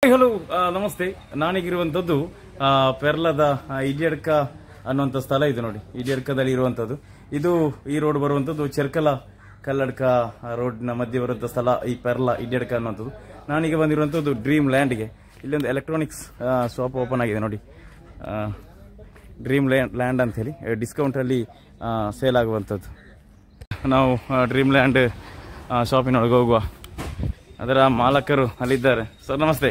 Hi hello ನಮಸ್ತೆ ನಾನೀಗಿರುವಂಥದ್ದು ಆ, ಪೆರ್ಲದ ಆ, ಇಡಿಯಡ್ಕ ಅನ್ನುವಂಥ ಸ್ಥಳ ಇದೆ ನೋಡಿ ಇಡಿಯಡ್ಕದಲ್ಲಿ ಇರುವಂಥದ್ದು ಇದು ಈ ರೋಡ್ ಬರುವಂಥದ್ದು ಚೆರ್ಕಲ ಕಲ್ಲಡ್ಕ ರೋಡ್ನ ಮಧ್ಯೆ ಬರುವಂಥ ಸ್ಥಳ ಈ ಪೆರ್ಲ ಇಡಿಯಡ್ಕ ಅನ್ನುವಂಥದ್ದು ನಾನೀಗ ಬಂದಿರುವಂಥದ್ದು ಡ್ರೀಮ್ ಲ್ಯಾಂಡ್ಗೆ ಇಲ್ಲೊಂದು ಎಲೆಕ್ಟ್ರಾನಿಕ್ಸ್ ಶಾಪ್ ಓಪನ್ ಆಗಿದೆ ನೋಡಿ ಆ, ಡ್ರೀಮ್ ಲ್ಯಾಂಡ್ ಲ್ಯಾಂಡ್ ಅಂತ ಹೇಳಿ ಡಿಸ್ಕೌಂಟಲ್ಲಿ ಸೇಲ್ ಆಗುವಂಥದ್ದು ನಾವು ಆ, ಡ್ರೀಮ್ ಲ್ಯಾಂಡ್ ಆ, ಶಾಪಿನೊಳಗೆ ಹೋಗುವ ಅದರ ಮಾಲಕರು ಅಲ್ಲಿದ್ದಾರೆ ಸರ್ ನಮಸ್ತೆ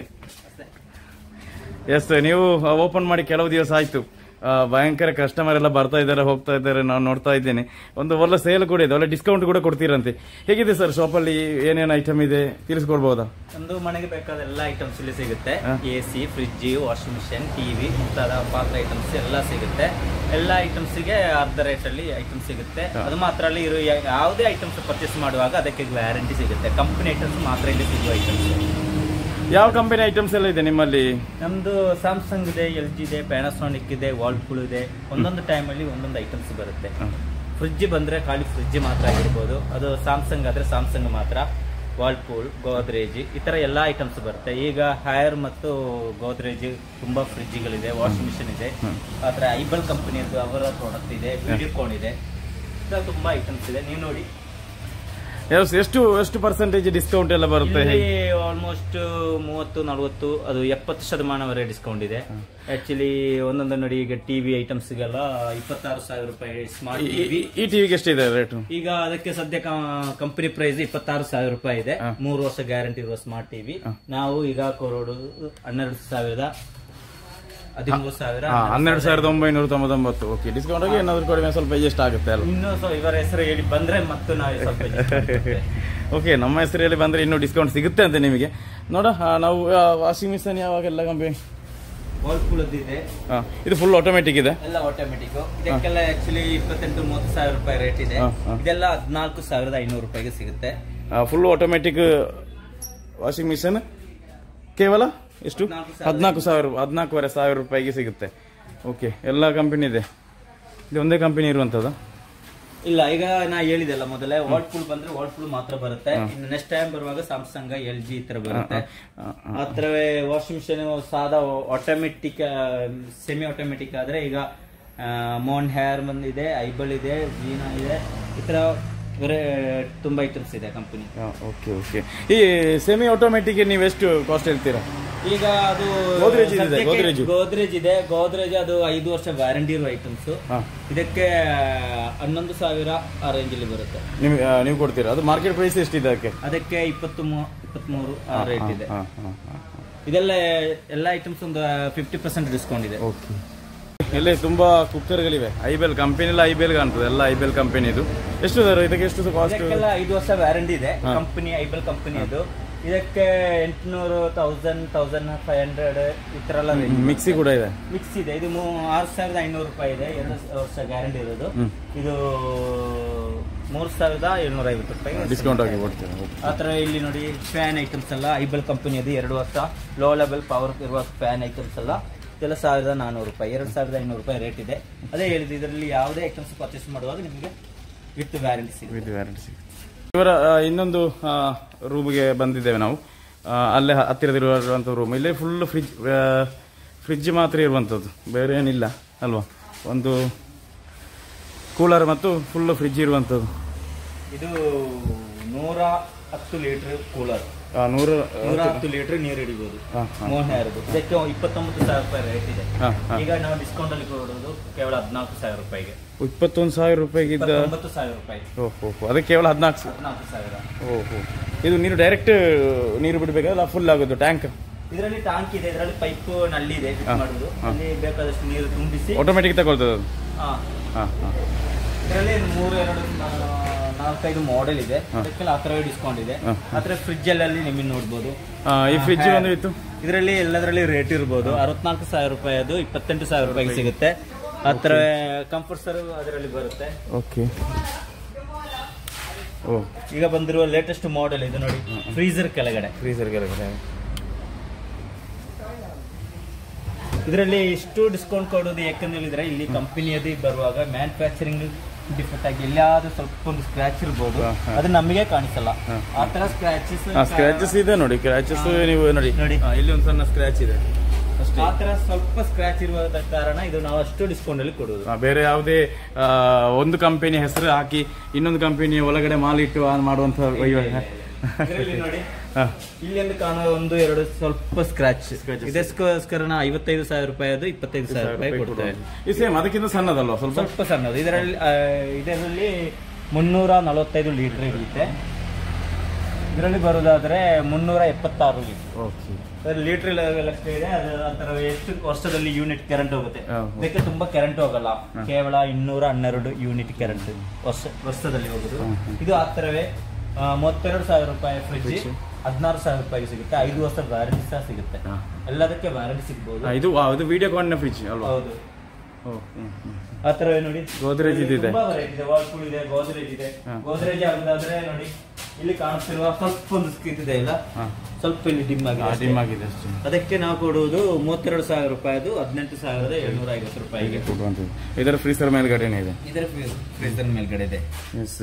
ಎಸ್ ನೀವು ಓಪನ್ ಮಾಡಿ ಕೆಲವು ದಿವಸ ಆಯ್ತು ಆ, ಭಯಂಕರ ಕಸ್ಟಮರ್ ಎಲ್ಲ ಬರ್ತಾ ಇದ್ದಾರೆ ಹೋಗ್ತಾ ಇದ್ದಾರೆ ನಾನು ನೋಡ್ತಾ ಇದ್ದೇನೆ ಒಂದು ಒಳ್ಳೆ ಸೇಲ್ ಕೂಡ ಇದೆ ಒಳ್ಳೆ ಡಿಸ್ಕೌಂಟ್ ಕೂಡ ಕೊಡ್ತೀರಂತೆ ಹೇಗಿದೆ ಸರ್ ಶಾಪಲ್ಲಿ ಏನೇನು ಐಟಮ್ ಇದೆ ತಿಳಿಸ್ಕೊಡ್ಬೋದಾ ಒಂದು ಮನೆಗೆ ಬೇಕಾದ ಎಲ್ಲ ಐಟಮ್ಸ್ ಇಲ್ಲಿ ಸಿಗುತ್ತೆ A C fridge washing machine TV ಮುಂತಾದ ಪಾತ್ರ ಐಟಮ್ಸ್ ಎಲ್ಲ ಸಿಗುತ್ತೆ ಎಲ್ಲ ಐಟಮ್ಸ್ಗೆ ಅರ್ಧ ರೇಟ್ ಅಲ್ಲಿ ಐಟಮ್ ಸಿಗುತ್ತೆ ಅದು ಮಾತ್ರ ಅಲ್ಲಿ ಇರೋ ಯಾ- ಯಾವುದೇ ಐಟಮ್ಸ್ ಪರ್ಚೇಸ್ ಮಾಡುವಾಗ ಅದಕ್ಕೆ ಗ್ಯಾರಂಟಿ ಸಿಗುತ್ತೆ ಕಂಪನಿ ಐಟಮ್ಸ್ ಮಾತ್ರ ಇಲ್ಲಿ ಸಿಗುವ ಐಟಮ್ಸ್ ಯಾವ ಕಂಪನಿ ಐಟಮ್ಸ್ ಎಲ್ಲ ಇದೆ ನಿಮ್ಮಲ್ಲಿ ನಮ್ದು ಸ್ಯಾಮ್ಸಂಗ್ ಇದೆ ಎಲ್ ಜಿ ಇದೆ ಪ್ಯಾನಾಸೋನಿಕ್ ಇದೆ ವಾಲ್ಪೂಲ್ ಇದೆ ಒಂದೊಂದು ಟೈಮಲ್ಲಿ ಒಂದೊಂದು ಐಟಮ್ಸ್ ಬರುತ್ತೆ ಹ. ಫ್ರಿಜ್ ಬಂದ್ರೆ ಖಾಲಿ ಫ್ರಿಜ್ ಮಾತ್ರ ಆಗಿರ್ಬೋದು ಅದು ಸ್ಯಾಮ್ಸಂಗ್ ಆದ್ರೆ ಸ್ಯಾಮ್ಸಂಗ್ ಮಾತ್ರ ವಾಲ್ಪೂಲ್ ಗೋದ್ರೇಜ್ ಈ ತರ ಎಲ್ಲಾ ಐಟಮ್ಸ್ ಬರುತ್ತೆ ಈಗ ಹೈರ್ ಮತ್ತು ಗೋದ್ರೇಜ್ ತುಂಬಾ ಫ್ರಿಜ್ಗಳಿದೆ ವಾಷಿಂಗ್ ಮಿಷಿನ್ ಇದೆ ಆತರ ಐಬಲ್ ಕಂಪನಿಯದ್ದು ಅವರ ಪ್ರಾಡಕ್ಟ್ ಇದೆ ವಿಡಿಯೋಕಾನ್ ಇದೆ ಈ ತರ ತುಂಬಾ ಐಟಮ್ಸ್ ಇದೆ ನೀವು ನೋಡಿ ಎಸ್- ಎಷ್ಟು ಎಷ್ಟು ಪರ್ಸೆಂಟೇಜ್ ಡಿಸ್ಕೌಂಟ್ ಎಲ್ಲ ಬರುತ್ತೆ ಇಲ್ಲಿ ಆಲ್ಮೋಸ್ಟ್ ಮೂವತ್ತು ನಲವತ್ತು ಅದು ಎಪ್ಪತ್ತು ಶತಮಾನವರೆಗೆ ಡಿಸ್ಕೌಂಟ್ ಇದೆ ಆಕ್ಚುಲಿ ಒಂದೊಂದು ನೋಡಿ ಈಗ ಟಿವಿ ಐಟಮ್ಸ್ಗೆಲ್ಲ ಇಪ್ಪತ್ತಾರು ಸಾವಿರ ರೂಪಾಯಿ ಸ್ಮಾರ್ಟ್ ಈ- ಟಿವಿ ಈ- ಈ ಟಿವಿಗೆ ಎಷ್ಟಿದೆ ರೇಟು ಈಗ ಅದಕ್ಕೆ ಸದ್ಯ ಕಂಪನಿ ಪ್ರೈಸ್ ಇಪ್ಪತ್ತಾರು ಸಾವಿರ ರೂಪಾಯಿ ಇದೆ ಮೂರು ವರ್ಷ ಗ್ಯಾರಂಟಿ ಇರುವ ಸ್ಮಾರ್ಟ್ ಟಿವಿ ನಾವು ಈಗ ಕೊರೋಡು ಹನ್ನೆರಡು ಸಾವಿರದ ಹದಿಮೂರು ಸಾವಿರ ಹನ್ನೆರಡು ಸಾವಿರದ ಒಂಬೈನೂರ ತೊಂಬತ್ತೊಂಬತ್ತು ಓಕೆ ಡಿಸ್ಕೌಂಟ್ ಆಗಿ ಏನಾದ್ರು ಕಡಿಮೆ ಸ್ವಲ್ಪ ಎಷ್ಟು ಆಗುತ್ತೆ ಅಲ್ಲ ಇನ್ನು ಸ್ವಲ್ಪ ಇವರ ಹೆಸರು ಹೇಳಿ ಬಂದ್ರೆ ಮತ್ತು ನಾವು ಸ್ವಲ್ಪ discount ಕೊಡ್ತೇವೆ. ಓಕೆ ನಮ್ಮ ಹೆಸರಲ್ಲಿ ಬಂದ್ರೆ ಇನ್ನೂ ಡಿಸ್ಕೌಂಟ್ ಸಿಗುತ್ತೆ ಅಂತ ನಿಮಗೆ ನೋಡ ಆ, ನಾವು ವಾಷಿಂಗ್ ಮಿಷನ್ ಯಾವಾಗೆಲ್ಲ ಕಂಪನಿ Whirlpool ದ್ದು ಇದೆ ಇದು ಫುಲ್ ಆಟೋಮೆಟಿಕ್ ಇದೆ ಎಲ್ಲ ಆಟೋಮೆಟಿಕ್ ಇದಕ್ಕೆಲ್ಲ ಆಕ್ಚುಲಿ ಇಪ್ಪತ್ತೆಂಟು ಮೂವತ್ತು ಸಾವಿರ ರೂಪಾಯಿ ರೇಟ್ ಇದೆ ಹಾ, ಹಾ. ಇದೆಲ್ಲ ಹದಿನಾಲ್ಕು ಸಾವಿರದ ಐನೂರು ರೂಪಾಯಿಗೆ ಸಿಗುತ್ತೆ ಫುಲ್ ಆಟೋಮೆಟಿಕ್ ವಾಷಿಂಗ್ ಮಿಷನ್ ಕೇವಲ ಎಷ್ಟು ಹದ್ನಾಲ್ಕು ಸಾವಿರ. ಹದಿನಾಲ್ಕು ಸಾವಿರ ಹದಿನಾಲ್ಕೂವರೆ ಸಾವಿರ ರೂಪಾಯಿಗೆ ಸಿಗುತ್ತೆ ಓಕೆ ಎಲ್ಲ ಕಂಪನಿ ಇದೆ ಇದು ಒಂದೇ ಕಂಪನಿ ಇರುವಂಥದ್ದು ಇಲ್ಲ ಈಗ ನಾ ಹೇಳಿದೆಲ್ಲ ಮೊದಲೇ ವಾಲ್ಪೂಲ್ ಬಂದ್ರೆ ವಾಲ್ಪೂಲ್ ಮಾತ್ರ ಬರುತ್ತೆ ಇನ್ನು ನೆಕ್ಸ್ಟ್ ಟೈಮ್ ಬರುವಾಗ ಸ್ಯಾಮ್ಸಂಗ್ ಎಲ್ ಜಿ ಈ ತರ ಬರುತ್ತೆ ಆತರ ವಾಷಿಂಗ್ ಮಿಷಿನ್ ಸಾದಾ ಆಟೋಮೆಟಿಕ್ ಸೆಮಿ ಆಟೋಮೆಟಿಕ್ ಆದ್ರೆ ಈಗ ಮೋನ್ ಹೇರ್ ಬಂದಿದೆ ಐಬಲ್ ಇದೆ ಜೀನಾ ಇದೆ ಈ ತರ ಬೇರೆ ತುಂಬಾ ಐಟಮ್ಸ್ ಇದೆ ಕಂಪನಿ ಓಕೆ ಓಕೆ ಈ ಸೆಮಿ ಆಟೋಮೆಟಿಕ್ ನೀವು ಎಷ್ಟು ಕಾಸ್ಟ್ ಹೇಳ್ತೀರಾ ಈಗ ಅದು Godrej ಇದೆ, ಸದ್ಯಕ್ಕೆ Godrej. ಗೋದ್ರೇಜ್ ಇದೆ ಗೋದ್ರೇಜ್ ಅದು ಐದು ವರ್ಷ ವ್ಯಾರಂಟಿ ಇರುವ ಐಟಮ್ಸ್ ಹಾಂ ಇದಕ್ಕೆ ಹನ್ನೊಂದು ಸಾವಿರ ಆ ರೇಂಜ್ ಅಲ್ಲಿ ಬರುತ್ತೆ ನಿಮ್ಗೆ ಆ, ನೀವು ಕೊಡ್ತೀರಾ ಅದು ಮಾರ್ಕೆಟ್ ಪ್ರೈಸ್ ಎಷ್ಟಿದೆ ಅದಕ್ಕೆ ಅದಕ್ಕೆ ಇಪ್ಪತ್ತು ಇಪ್ಪತ್ಮೂರು ಆ ರೇಟ್ ಇದೆ ಹಾಂ ಹಾಂ ಹಾಂ ಇದೆಲ್ಲ ಎಲ್ಲ ಐಟಮ್ಸ್ ಒಂದು ಫಿಫ್ಟಿ ಪರ್ಸೆಂಟ್ ಡಿಸ್ಕೌಂಟ್ ಇದೆ ಓಕೆ ಇಲ್ಲಿ ತುಂಬಾ ಕುಕ್ಕರ್ಗಳಿವೆ ಐಬೆಲ್ ಕಂಪನಿ ಎಲ್ಲ ಐಬೆಲ್ ಕಾಣ್ತದೆ ಎಲ್ಲ ಐಬೆಲ್ ಕಂಪನಿದು ಎಷ್ಟು ಸರ್ ಇದಕ್ಕೆ ಎಷ್ಟು ಕಾಸ್ಟ್ ಇದಕ್ಕೆಲ್ಲ ಐದು ವರ್ಷ ವ್ಯಾರಂಟಿ ಇದೆ ಕಂಪನಿ ಐಬಲ್ ಕಂಪನಿ ಅದು ಇದಕ್ಕೆ ಎಂಟುನೂರು ತೌಸಂಡ್ ತೌಸಂಡ್ ಫೈವ್ ಹಂಡ್ರೆಡ್ ಈ ತರ ಎಲ್ಲ ಮಿಕ್ಸಿ ಕೂಡ ಇದೆ ಮಿಕ್ಸ್ ಇದೆ ಇದು ಮೂ- ಆರು ಸಾವಿರದ ಐನೂರು ರೂಪಾಯಿ ಇದೆ ಎರಡು ವರ್ಷ ಗ್ಯಾರಂಟಿ ಇರೋದು ಇದು ಮೂರು ಸಾವಿರದ ಏಳ್ನೂರ ಐವತ್ತು ರೂಪಾಯಿ ಡಿಸ್ಕೌಂಟ್ ಆಗಿ ಕೊಡ್ತೀರಾ ಓಕೆ ಆ ಥರ ಇಲ್ಲಿ ನೋಡಿ ಫ್ಯಾನ್ ಐಟಮ್ಸ್ ಎಲ್ಲ ಐಬಲ್ ಕಂಪನಿಯದು ಎರಡು ವರ್ಷ ಲೋ ಲೆವೆಲ್ ಪವರ್ ಇರುವ ಫ್ಯಾನ್ ಐಟಮ್ಸ್ ಎಲ್ಲ ಇದೆಲ್ಲ ಸಾವಿರದ ನಾನ್ನೂರು ರೂಪಾಯಿ ಎರಡು ಸಾವಿರದ ಐನೂರು ರೂಪಾಯಿ ರೇಟ್ ಇದೆ ಅದೇ ಹೇಳಿದ್ದು ಇದರಲ್ಲಿ ಯಾವುದೇ ಐಟಮ್ಸ್ ಪರ್ಚೇಸ್ ಮಾಡುವಾಗ ನಿಮಗೆ ವಿತ್ ವ್ಯಾರಂಟಿ ಸಿಗುತ್ತೆ ವಿತ್ ವ್ಯಾರಂಟಿ ಇವರ ಆ, ಇನ್ನೊಂದು ರೂಮ್ಗೆ ಬಂದಿದ್ದೇವೆ ನಾವು ಆ, ಅಲ್ಲೇ ಹತ್ತಿರದಿರುವಂಥ ರೂಮ್ ಇಲ್ಲೇ ಫುಲ್ ಫ್ರಿಜ್ ಫ್ರಿಜ್ ಮಾತ್ರ ಇರುವಂಥದ್ದು ಬೇರೆ ಏನಿಲ್ಲ ಅಲ್ವಾ ಒಂದು ಕೂಲರ್ ಮತ್ತು ಫುಲ್ ಫ್ರಿಜ್ ಇರುವಂಥದ್ದು ಇದು ನೂರ ಹತ್ತು ಲೀಟರ್ ಕೂಲರ್ ಆ, ನೂರು ನೂರ ಹತ್ತು ಲೀಟರ್ ನೀರು ಹಿಡಿಬಹುದು ಹಾ, ಹಾ. ಮೋಹನ್ ಯಾರದು ಇದಕ್ಕೆ ಇಪ್ಪತ್ತೊಂಬತ್ತು ಸಾವಿರ ರೂಪಾಯಿ ರೇಟ್ ಇದೆ ಹಾ, ಹಾ. ಈಗ ನಾವು ಡಿಸ್ಕೌಂಟ್ ಅಲ್ಲಿ ಕೊಡೋದು ಕೇವಲ ಹದಿನಾಲ್ಕು ಸಾವಿರ ರೂಪಾಯಿಗೆ ಇಪ್ಪತ್ತೊಂದು ಸಾವಿರ ರೂಪಾಯಿಗಿದ್ದ ಇಪ್ಪತ್ತೊಂಬತ್ತು ಸಾವಿರ ರೂಪಾಯಿ ಓಹೋ ಅದಕ್ಕೆ ಕೇವಲ ಹದಿನಾಲ್ಕು ಸಾವಿರ ಹದಿನಾಲ್ಕು ಸಾವಿರ ಓಹೋ ಇದು ನೀರು ಡೈರೆಕ್ಟ್ ನೀರು ಬಿಡಬೇಕಾದ್ರೆ ಫುಲ್ ಆಗೋದು ಟ್ಯಾಂಕ್ ಇದರಲ್ಲಿ ಟ್ಯಾಂಕ್ ಇದೆ ಇದರಲ್ಲಿ ಪೈಪ್ ನಲ್ಲಿ ಇದೆ ಫಿಟ್ ಮಾಡುದು ಅಲ್ಲಿ ಬೇಕಾದಷ್ಟು ನೀರು ತುಂಬಿಸಿ ಆಟೋಮೆಟಿಕ್ ತಗೊಳ್ತದೆ ಅದು ಹಾ. ಹಾಂ ಹಾಂ ಇದರಲ್ಲಿ ಮೂರು ಎರಡು ನಾ- ನಾಲ್ಕೈದು ಮಾಡೆಲ್ ಇದೆ ಅದಕ್ಕೆಲ್ಲ ಆ ಥರ ಡಿಸ್ಕೌಂಟ್ ಇದೆ ಆ ಥರ ಫ್ರಿಜ್ ಅಲ್ಲಿ ನಿಮಗೆ ನೋಡ್ಬೋದು ಈ ಫ್ರಿಜ್ ಒಂದು ಇತ್ತು ಇದರಲ್ಲಿ ಎಲ್ಲದರಲ್ಲಿ ರೇಟ್ ಇರ್ಬೋದು ಅರವತ್ನಾಲ್ಕು ಸಾವಿರ ರೂಪಾಯಿ ಅದು ಇಪ್ಪತ್ತೆಂಟು ಸಾವಿರ ರೂಪಾಯಿಗೆ ಸಿಗುತ್ತೆ ಆ ಥರ ಕಂಫರ್ಟ್ಸರ್ ಅದರಲ್ಲಿ ಬರುತ್ತೆ ಓಕೆ ಓ ಈಗ ಬಂದಿರುವ ಲೇಟೆಸ್ಟ್ ಮಾಡೆಲ್ ಇದು ನೋಡಿ ಫ್ರೀಸರ್ ಕೆಳಗಡೆ ಫ್ರೀಸರ್ ಕೆಳಗಡೆ ಇದರಲ್ಲಿ ಎಷ್ಟು ಡಿಸ್ಕೌಂಟ್ ಕೊಡೋದು ಯಾಕಂತ ಹೇಳಿದ್ರೆ ಇಲ್ಲಿ ಕಂಪನಿಯದು ಬರುವಾಗ ಮ್ಯಾನುಫ್ಯಾಕ್ಚರಿಂಗ್ ಡಿಫೆಕ್ಟ್ ಆಗಿ ಎಲ್ಲಿಯಾದ್ರೂ ಸ್ವಲ್ಪ ಒಂದು ಸ್ಕ್ರಾಚ್ ಇರ್ಬೋದು ಹಾ, ಹಾ. ಅದು ನಮಗೆ ಕಾಣಿಸಲ್ಲ ಆ ತರ ಸ್ಕ್ರಾಚಸ್ ಸ್ಕ್ರಾಚಸ್ ಇದೆ ನೋಡಿ ಸ್ಕ್ರಾಚಸ್ ನೀವು ನೋಡಿ ನೋಡಿ. ಆ, ಇಲ್ಲಿ ಒಂದು ಸಣ್ಣ ಸ್ಕ್ರಾಚ್ ಇದೆ ಅಷ್ಟೇ ಆ ತರ ಸ್ವಲ್ಪ ಸ್ಕ್ರಾಚ್ ಇರುವ ಕಾರಣ ಇದು ನಾವು ಅಷ್ಟು ಡಿಸ್ಕೌಂಟ್ ಅಲ್ಲಿ ಕೊಡುವುದು ಆ, ಬೇರೆ ಯಾವುದೇ ಆ, ಒಂದು ಕಂಪನಿ ಹೆಸರು ಹಾಕಿ ಇನ್ನೊಂದು ಕಂಪನಿ ಒಳಗಡೆ ಮಾಲಿಟ್ಟು ಆ ಮಾಡುವಂತ ವಹಿವಾಟು. ಇದರಲ್ಲಿ ನೋಡಿ ಹಾ. ಇಲ್ಲಿ ಒಂದು ಕಾಣುವ ಒಂದು ಎರಡು ಸ್ವಲ್ಪ ಸ್ಕ್ರಾಚ್ ಇದಕ್ಕೋಸ್ಕರ ನಾವು ಐವತ್ತೈದು ಸಾವಿರ ರೂಪಾಯಿ ಅದು ಇಪ್ಪತ್ತೈದು ಸಾವಿರ ರೂಪಾಯಿ ಕೊಡ್ತೇವೆ ಇದು ಸೇಮ್ ಅದಕ್ಕಿಂತ ಸಣ್ಣದಲ್ವಾ ಸ್ವಲ್ಪ ಸ್ವಲ್ಪ ಸಣ್ಣದು ಇದರಲ್ಲಿ ಆ, ಇದರಲ್ಲಿ ಮುನ್ನೂರ ನಲವತ್ತೈದು ಲೀಟರ್ ಇರುತ್ತೆ ಇದರಲ್ಲಿ ಬರೋದಾದ್ರೆ ಮುನ್ನೂರ ಎಪ್ಪತ್ತಾರು ಲೀಟರ್ ಓಕೆ ಲೀಟರ್ ಲೆವೆಲ್ ಅಷ್ಟೇ ಇದೆ ಅದು ಆ ಥರ ಎಷ್ಟು ವರ್ಷದಲ್ಲಿ ಯೂನಿಟ್ ಕರೆಂಟ್ ಹೋಗುತ್ತೆ ಹಾ, ಹಾ. ಇದಕ್ಕೆ ತುಂಬಾ ಕರೆಂಟ್ ಹೋಗಲ್ಲ ಕೇವಲ ಇನ್ನೂರ ಹನ್ನೆರಡು ಯೂನಿಟ್ ಕರೆಂಟ್ ವರ್ಷ ವರ್ಷದಲ್ಲಿ ಹೋಗುದು ಇದು ಆ ಥರವೇ ಆ, ಮೂವತ್ತೆರಡು ಸಾವಿರ ರೂಪಾಯಿ ಫ್ರಿಡ್ಜ್ ಹದಿನಾರು ಸಾವಿರ ರೂಪಾಯಿಗೆ ಸಿಗುತ್ತೆ ಐದು ವರ್ಷ ವ್ಯಾರಂಟಿ ಸಹ ಸಿಗುತ್ತೆ ಹಾ. ಎಲ್ಲದಕ್ಕೆ ವ್ಯಾರಂಟಿ ಸಿಗ್ಬೋದು ಆ, ಇದು ಆ, ಇದು ವಿಡಿಯೋ ಕಾನ್ನ ಫ್ರಿಡ್ಜ್ ಅಲ್ವಾ ಹೌದು ಓ, ಹ್ಮ್, ಹ್ಮ್. ಆ ಥರವೇ ನೋಡಿ Godrej ಇದಿದೆ. ತುಂಬಾ variety ಇದೆ ವಾಲ್ಪೂಲ್ ಇದೆ ಗೋದ್ರೇಜ್ ಇದೆ ಹಾ. ಗೋದ್ರೇಜ್ ಆಗುದಾದ್ರೆ ನೋಡಿ ಇಲ್ಲಿ ಕಾಣಿಸ್ತಿರುವ ಸ್ವಲ್ಪ ಒಂದು ಸ್ಕಿನ್ ಇದೆ ಇಲ್ಲ ಹಾ. ಸ್ವಲ್ಪ ಇಲ್ಲಿ ಡಿಮ್ ಆ, ಆಗಿದೆ dim ಆಗಿದೆ ಅಷ್ಟೇ ಅದಕ್ಕೆ ನಾವು ಕೊಡುವುದು ಮೂವತ್ತೆರಡು ಸಾವಿರ ರೂಪಾಯಿದು ಹದಿನೆಂಟು ಸಾವಿರದ ಏಳ್ನೂರ ಐವತ್ತು ರೂಪಾಯಿಗೆ ಕೊಡುವಂಥದ್ದು ಇದರ ಫ್ರೀಸರ್ ಮೇಲ್ಗಡೆನೇ ಇದೆ ಇದರ ಫ್ರೀಸರ್ ಮೇಲ್ಗಡೆ ಇದೆ ಎಸ್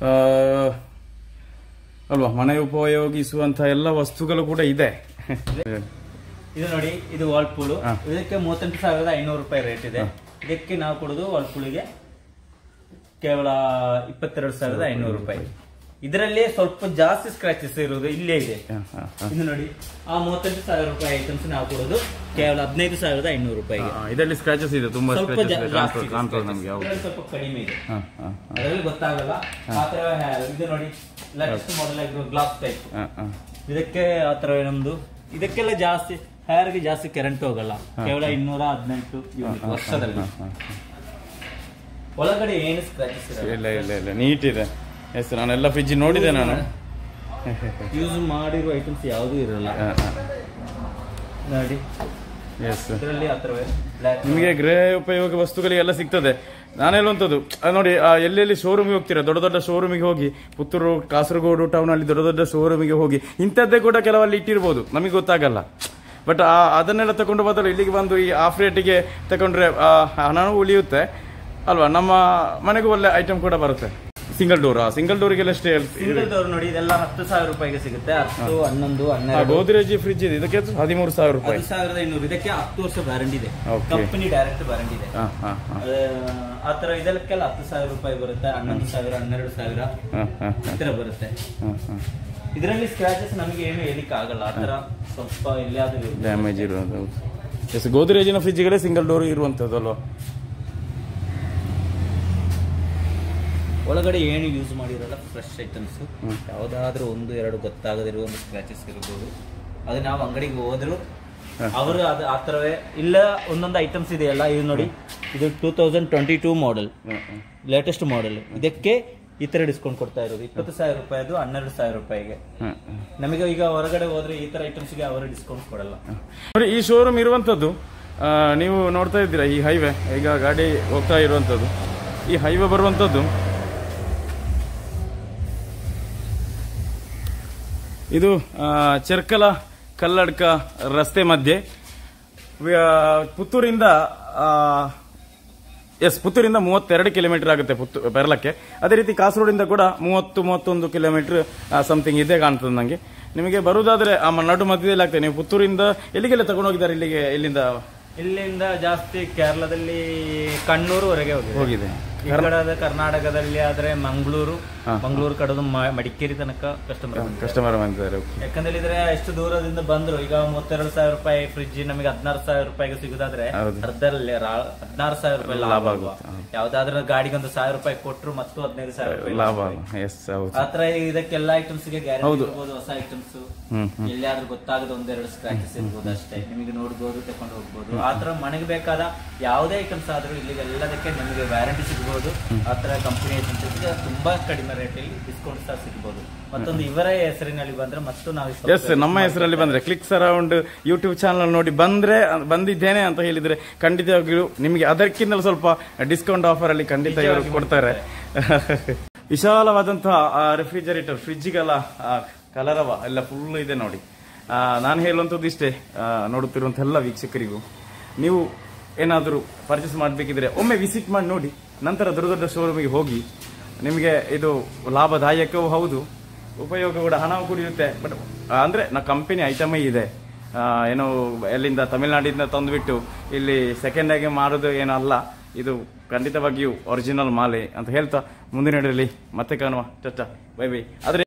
ಅಲ್ವಾ ಮನೆ ಉಪಯೋಗಿಸುವಂತ ಎಲ್ಲ ವಸ್ತುಗಳು ಕೂಡ ಇದೆ ಇದು ನೋಡಿ ಇದು ವಾಲ್ಪೂಲ್ ಹಾ. ಇದಕ್ಕೆ ಮೂವತ್ತೆಂಟು ಸಾವಿರದ ಐನೂರು ರೂಪಾಯಿ ರೇಟ್ ಇದೆ ಇದಕ್ಕೆ ನಾವು ಕೊಡುವುದು ವಾಲ್ಪೂಲಿಗೆ ಕೇವಲ ಇಪ್ಪತ್ತೆರಡು ಸಾವಿರದ ಐನೂರು ರೂಪಾಯಿ ಇದರಲ್ಲಿ ಸ್ವಲ್ಪ ಜಾಸ್ತಿ ಸ್ಕ್ರಾಚಸ್ ಇರುವುದು ಇಲ್ಲೇ ಇದೆ ಹ, ಹ, ಹ. ಇದು ನೋಡಿ ಆ ಮೂವತ್ತೆಂಟು ಸಾವಿರ ರೂಪಾಯಿ ಐಟಮ್ಸ್ ನಾವು ಕೊಡೋದು ಕೇವಲ ಹದಿನೈದು ಸಾವಿರದ ಐನೂರು ರೂಪಾಯಿಗೆ ಆ, ಇದರಲ್ಲಿ ಸ್ಕ್ರಾಚಸ್ ಇದೆ ತುಂಬಾ ಸ್ವಲ್ಪ ಸ್ಕ್ರಾಚಸ್ ಜಾ- ಇದೆ ಜಾಸ್ತಿ ಕಾಣ್ತದೆ ಇದೆ ಕಾಣ್ತದೆ scratches. ನಮ್ಗೆ ಹೌದು ಇದರಲ್ಲಿ ಸ್ವಲ್ಪ ಕಡಿಮೆ ಇದೆ ಹ, ಹ, ಹ. ಅದರಲ್ಲಿ ಗೊತ್ತಾಗಲ್ಲ ಆ ತರ ಹ್ಯಾ- ಇದು ನೋಡಿ ಲೇಟೆಸ್ಟ್ ಮಾಡೆಲ್ ಗ್ಲಾಸ್ ಟೈಪ್ ಹ, ಹ. ಇದಕ್ಕೆ ಆ ತರ ನಮ್ದು ಇದಕ್ಕೆಲ್ಲ ಜಾಸ್ತಿ ಹೇರ್ಗೆ ಜಾಸ್ತಿ ಕರೆಂಟ್ ಹೋಗಲ್ಲ ಕೇವಲ ಇನ್ನೂರ ಹದಿನೆಂಟು ಯೂನಿಟ್ ವರ್ಷದಲ್ಲಿ ಹ, ಹ. ಒಳಗಡೆ ಏನು ಸ್ಕ್ರಾಚಸ್ ಇರಲ್ಲ ಇಲ್ಲ ಇಲ್ಲ ಇಲ್ಲ ನೀಟ್ ಇದೆ ಎಸ್ ನಾನೆಲ್ಲ ಫ್ರಿಜ್ ನೋಡಿದೆ ನಾನು ಯೂಸ್ ಮಾಡಿರುವ ಐಟಮ್ಸ್ ಯಾವುದೂ ಇರಲ್ಲ ನೋಡಿ ಎಸ್ ಇದರಲ್ಲಿ ಆ ಥರವೇ ಬ್ಲ್ಯಾಕ್ ನಿಮಗೆ ಗೃಹ ಉಪಯೋಗ ವಸ್ತುಗಳಿಗೆಲ್ಲ ಸಿಗ್ತದೆ ನಾನು ಹೇಳುವಂಥದ್ದು ಆ, ನೋಡಿ ಆ, ಎಲ್ಲೆಲ್ಲಿ ಶೋರೂಮಿಗೆ ಹೋಗ್ತೀರಾ ದೊಡ್ಡ ದೊಡ್ಡ ಶೋರೂಮಿಗೆ ಹೋಗಿ ಪುತ್ತೂರು ಕಾಸರಗೋಡು ಟೌನ್ ಅಲ್ಲಿ ದೊಡ್ಡ ದೊಡ್ಡ ಶೋರೂಮಿಗೆ ಹೋಗಿ ಇಂಥದ್ದೇ ಕೂಡ ಕೆಲವಲ್ಲಿ ಇಟ್ಟಿರ್ಬೋದು ನಮಗೆ ಗೊತ್ತಾಗಲ್ಲ ಬಟ್ ಅದನ್ನೆಲ್ಲ ತಗೊಂಡು ಬದಲು ಇಲ್ಲಿಗೆ ಬಂದು ಈ ಆಫ್ ರೇಟಿಗೆ ತಗೊಂಡ್ರೆ ಆ, ಹಣವೂ ಉಳಿಯುತ್ತೆ ಅಲ್ವಾ ನಮ್ಮ ಮನೆಗೂ ಒಳ್ಳೆ ಐಟಮ್ ಕೂಡ ಬರುತ್ತೆ ಸಿಂಗಲ್ ಡೋರ್ ಸಿಂಗಲ್ ಡೋರಿಗೆಲ್ಲ ಎಷ್ಟೇ ಸಿಂಗಲ್ ಡೋರ್ ನೋಡಿ ಇದೆಲ್ಲ ಹತ್ತು ಸಾವಿರ ರೂಪಾಯಿಗೆ ಸಿಗುತ್ತೆ ಹತ್ತು ಹನ್ನೊಂದು ಹನ್ನೆರಡು ಗೋದ್ರೇಜ್ ಫ್ರಿಜ್ ಇದೆ ಇದಕ್ಕೆ ಹದಿಮೂರು ಸಾವಿರ ರೂಪಾಯಿ ಹತ್ತು ಸಾವಿರದ ಐನೂರು ಇದಕ್ಕೆ ಹತ್ತು ವರ್ಷ ವ್ಯಾರಂಟಿ ಇದೆ Okay. ಕಂಪನಿ ಡೈರೆಕ್ಟ್ ವ್ಯಾರಂಟಿ ಇದೆ ಹಾ ಹಾ ಹಾ ಆ ತರ ಇದಕ್ಕೆಲ್ಲ ಹತ್ತು ಸಾವಿರ ರೂಪಾಯಿ ಬರುತ್ತೆ ಹನ್ನೊಂದು ಸಾವಿರ ಹನ್ನೆರಡು ಸಾವಿರ ಹಾ ಹಾ ಈ ತರ ಬರುತ್ತೆ ಹಾ ಹಾ ಇದರಲ್ಲಿ ಸ್ಕ್ರಾಚಸ್ ನಮಗೆ ಏನು ಹೇಳಿಕ್ಕೆ ಆಗಲ್ಲ ಆ ತರ ಸ್ವಲ್ಪ ಎಲ್ಲಿಯಾದ್ರೂ ಇರುತ್ತೆ. ಡ್ಯಾಮೇಜ್ ಇರುವಂಥದ್ದು ಎಸ್ ಗೋದ್ರೇಜಿನ ಫ್ರಿಜ್ಗಳೇ ಸಿಂಗಲ್ ಡೋರ್ ಇರುವಂಥದ್ದು ಅಲ್ವಾ ಒಳಗಡೆ ಏನು ಯೂಸ್ ಮಾಡಿರಲ್ಲ ಫ್ರೆಶ್ ಐಟಮ್ಸ್ ಯಾವ್ದಾದ್ರೂ ಒಂದು ಎರಡು ಗೊತ್ತಾಗದಿರುವ ಒಂದು ಸ್ಕ್ರಾಚಸ್ ಇರ್ಬೋದು ಅದು ನಾವು ಅಂಗಡಿಗೆ ಹೋದ್ರು ಅವರು ಅದು ಆ ಥರವೇ ಇಲ್ಲ ಒಂದೊಂದು ಐಟಮ್ಸ್ ಇದೆಯಲ್ಲ ಇದು ನೋಡಿ ಇದು two thousand twenty two model latest model ಇದಕ್ಕೆ ಈ ತರ ಡಿಸ್ಕೌಂಟ್ ಕೊಡ್ತಾ ಇರೋದು ಇಪ್ಪತ್ತು ಸಾವಿರ ರೂಪಾಯಿದು ಹನ್ನೆರಡು ಸಾವಿರ ರೂಪಾಯಿಗೆ ನಮಗೆ ಈಗ ಹೊರಗಡೆ ಹೋದ್ರೆ ಈ ತರ ಐಟಮ್ಸ್ಗೆ ಅವರು ಡಿಸ್ಕೌಂಟ್ ಕೊಡಲ್ಲ ನೋಡಿ ಈ ಶೋರೂಮ್ ಇರುವಂಥದ್ದು ಆ, ನೀವು ನೋಡ್ತಾ ಇದ್ದೀರಾ ಈ ಹೈವೇ ಈಗ ಗಾಡಿ ಹೋಗ್ತಾ ಇರುವಂಥದ್ದು ಈ ಹೈವೇ ಬರುವಂಥದ್ದು ಇದು ಆ, ಚೆರ್ಕಲ ಕಲ್ಲಡ್ಕ ರಸ್ತೆ ಮಧ್ಯೆ ವ್ಯ- ಪುತ್ತೂರಿಂದ ಎಸ್ ಪುತ್ತೂರಿಂದ ಮೂವತ್ತೆರಡು ಕಿಲೋಮೀಟರ್ ಆಗುತ್ತೆ ಪುತ್ತು ಬೆರಲಕ್ಕೆ ಅದೇ ರೀತಿ ಕಾಸರಗೋಡಿಂದ ಕೂಡ ಮೂವತ್ತು ಮೂವತ್ತೊಂದು ಕಿಲೋಮೀಟರ್ ಸಮಥಿಂಗ್ ಇದೆ ಕಾಣ್ತದೆ ನನಗೆ ನಿಮಗೆ ಬರುವುದಾದ್ರೆ ಆ ಮ- ನಡು ಮಧ್ಯದಲ್ಲಿ ಆಗ್ತದೆ ನೀವು ಪುತ್ತೂರಿಂದ ಎಲ್ಲಿಗೆಲ್ಲ ತಗೊಂಡು ಹೋಗಿದ್ದಾರೆ ಇಲ್ಲಿಗೆ ಇಲ್ಲಿಂದ ಇಲ್ಲಿಂದ ಜಾಸ್ತಿ ಕೇರಳದಲ್ಲಿ ಕಣ್ಣೂರುವರೆಗೆ ಹೋಗಿದೆ ಹೋಗಿದೆ ಈ ಕಡೆ ಆದ್ರೆ ಕರ್ನಾಟಕದಲ್ಲಿ ಆದ್ರೆ ಮಂಗಳೂರು ಮಂಗಳೂರು ಕಡೆದು ಮ- ಮಡಿಕೇರಿ ತನಕ ಕಸ್ಟಮರ್ ಕಸ್ಟಮರ್ ಬಂದಿದ್ದಾರೆ ಓಕೆ ಯಾಕಂದ್ರೆ ಹೇಳಿದ್ರೆ ಎಷ್ಟು ದೂರದಿಂದ ಬಂದ್ರು ಈಗ ಮೂವತ್ತೆರಡು ಸಾವಿರ ರೂಪಾಯಿ ಫ್ರಿಡ್ಜ್ ನಮಗೆ ಹದಿನಾರು ಸಾವಿರ ರೂಪಾಯಿಗೆ ಸಿಗುದಾದ್ರೆ ಹೌದು. ಅರ್ಧದಲ್ಲಿ ಹದಿನಾರು ಸಾವಿರ ರೂಪಾಯಿ ಲಾಭ ಲಾಭ ಅಲ್ವಾ? ಆಗುತ್ತೆ. ಯಾವ್ದಾದ್ರೂ ಗಾಡಿಗೆ ಒಂದು ಸಾವಿರ ರೂಪಾಯಿ ಕೊಟ್ರು ಮತ್ತು ಹದಿನೈದು ಸಾವಿರ ರೂಪಾಯಿ ಲಾಭ ಎಸ್ ಹೌದು ಆತರ ಇದಕ್ಕೆಲ್ಲ ಐಟಮ್ಸ್ ಗೆ ಗ್ಯಾರಂಟಿ ಇರ್ಬೋದು ಹೊಸ ಐಟಮ್ಸ್ ಹ್ಮ್ ಎಲ್ಲಿಯಾದ್ರೂ ಗೊತ್ತಾಗದ ಒಂದೆರಡು ಸ್ಕ್ರಾಚಸ್ ಇರ್ಬೋದು ಅಷ್ಟೇ ನಿಮಗೆ ನೋಡ್ಬೋದು ತಕೊಂಡು ಹೋಗ್ಬೋದು ಆತರ ಮನೆಗೆ ಬೇಕಾದ ಯಾವುದೇ ಐಟಮ್ಸ್ ಆದ್ರೂ ಇಲ್ಲಿಗೆ ಎಲ್ಲದಕ್ಕೆ ನಿಮಗೆ ವ್ಯಾರಂಟಿ ಸಿಗ್ಬೋದು ಆತರ ಕಂಪನಿ ಐಟಮ್ಸ್ ತುಂಬಾ ಕಡಿಮೆ ರೇಟಲ್ಲಿ ಡಿಸ್ಕೌಂಟ್ ಸಹ ಸಿಗ್ಬೋದು ಮತ್ತೊಂದು ಇವರ ಹೆಸರಿನಲ್ಲಿ ಬಂದ್ರೆ ಮತ್ತು ನಾವು ಸ್ವಲ್ಪ ಎಸ್ ನಮ್ಮ ಹೆಸರಲ್ಲಿ ಬಂದ್ರೆ ಕ್ಲಿಕ್ಸ್ ಅರೌಂಡ್ ಯೂಟ್ಯೂಬ್ ಚಾನಲ್ ನೋಡಿ ಬಂದ್ರೆ ಅಹ್, ಬಂದಿದ್ದೇನೆ ಅಂತ ಹೇಳಿದ್ರೆ ಖಂಡಿತವಾಗಿಯೂ ನಿಮಗೆ ಅದಕ್ಕಿಂತಲೂ ಸ್ವಲ್ಪ ಡಿಸ್ಕೌಂಟ್ ಆಫರ್ ಅಲ್ಲಿ ಖಂಡಿತ ಇವರು ಕೊಡ್ತಾರೆ ವಿಶಾಲವಾದಂತಹ ರೆಫ್ರಿಜರೇಟರ್ ಫ್ರಿಜ್ಗೆಲ್ಲ ಕಲರವ ಎಲ್ಲ ಫುಲ್ ಇದೆ ನೋಡಿ ಆ, ನಾನು ಹೇಳುವಂಥದ್ದು ಇಷ್ಟೇ ಆ, ನೋಡುತ್ತಿರುವಂಥ ಎಲ್ಲ ವೀಕ್ಷಕರಿಗೂ ನೀವು ಏನಾದರೂ ಪರ್ಚೇಸ್ ಮಾಡಬೇಕಿದ್ರೆ ಒಮ್ಮೆ ವಿಸಿಟ್ ಮಾಡಿ ನೋಡಿ ನಂತರ ದೊಡ್ಡ ದೊಡ್ಡ ಶೋರೂಮಿಗೆ ಹೋಗಿ ನಿಮಗೆ ಇದು ಲಾಭದಾಯಕವೂ ಹೌದು ಉಪಯೋಗ ಕೂಡ ಹಣವೂ ಕೂಡ ಇರುತ್ತೆ ಬಟ್ ಅಂದರೆ ನಾ ಕಂಪನಿ ಐಟಮೇ ಇದೆ ಆ, ಏನು ಎಲ್ಲಿಂದ ತಮಿಳ್ನಾಡಿಂದ ತಂದುಬಿಟ್ಟು ಇಲ್ಲಿ ಸೆಕೆಂಡ್ ಆಗಿ ಮಾರೋದು ಏನೂ ಅಲ್ಲ ಇದು ಖಂಡಿತವಾಗಿಯೂ ಒರಿಜಿನಲ್ ಮಾಲೆ ಅಂತ ಹೇಳ್ತಾ ಮುಂದಿನ ನಡೆಯಲ್ಲಿ ಮತ್ತೆ ಕಾಣುವ ಚಚ್ಚ ಬೈ ಬೈ ಆದರೆ